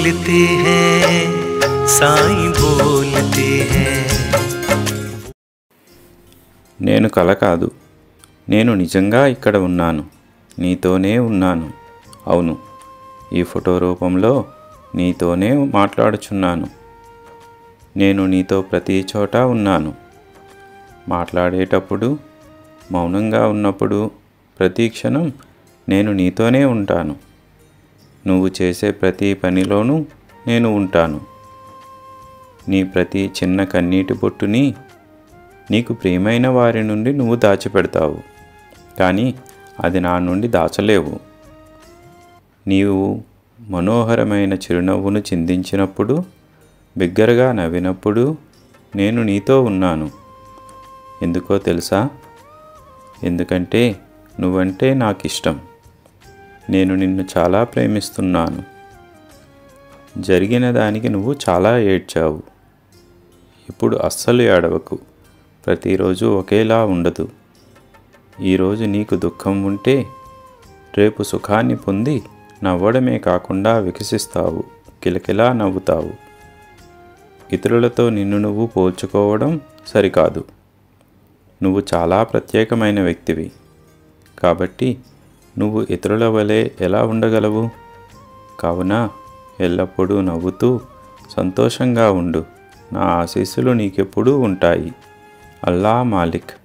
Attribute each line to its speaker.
Speaker 1: बोलते हैं साईं बोलते हैं
Speaker 2: నేను కల కాదు నేను నిజంగా ఇక్కడ ఉన్నాను నీతోనే ఉన్నాను అవును ఈ ఫోటో రూపంలో నీతోనే మాట్లాడుచున్నాను నేను నీతో ప్రతి చోట ఉన్నాను మాట్లాడేటప్పుడు మౌనంగా ఉన్నప్పుడు ప్రతి క్షణం నేను నీతోనే ఉంటాను నువ్వు చేసే ప్రతి పనిలోనూ నేను ఉంటాను నీ ప్రతి చిన్న కన్నీటి బొట్టుని నీకు ప్రియమైన వారి నుండి నువ్వు దాచిపెడతావు కానీ అది నా నుండి దాచలేవు నీవు మనోహరమైన చిరునవ్వును చిందించినప్పుడు బిగ్గరగా నవ్వినప్పుడు నేను నీతో ఉన్నాను ఎందుకో తెలుసా ఎందుకంటే నువ్వంటే నాకు ఇష్టం నేను నిన్ను చాలా ప్రేమిస్తున్నాను జరిగిన దానికి నువ్వు చాలా ఏడ్చావు ఇప్పుడు అస్సలు ఏడవకు ప్రతిరోజు ఒకేలా ఉండదు ఈరోజు నీకు దుఃఖం ఉంటే రేపు సుఖాన్ని పొంది నవ్వడమే కాకుండా వికసిస్తావు కిలకిలా నవ్వుతావు ఇతరులతో నిన్ను నువ్వు పోల్చుకోవడం సరికాదు నువ్వు చాలా ప్రత్యేకమైన వ్యక్తివి కాబట్టి నువ్వు ఇతరుల వలె ఎలా ఉండగలవు కావున ఎల్లప్పుడూ నవ్వుతూ సంతోషంగా ఉండు నా ఆశీస్సులు నీకెప్పుడూ ఉంటాయి అల్లా మాలిక్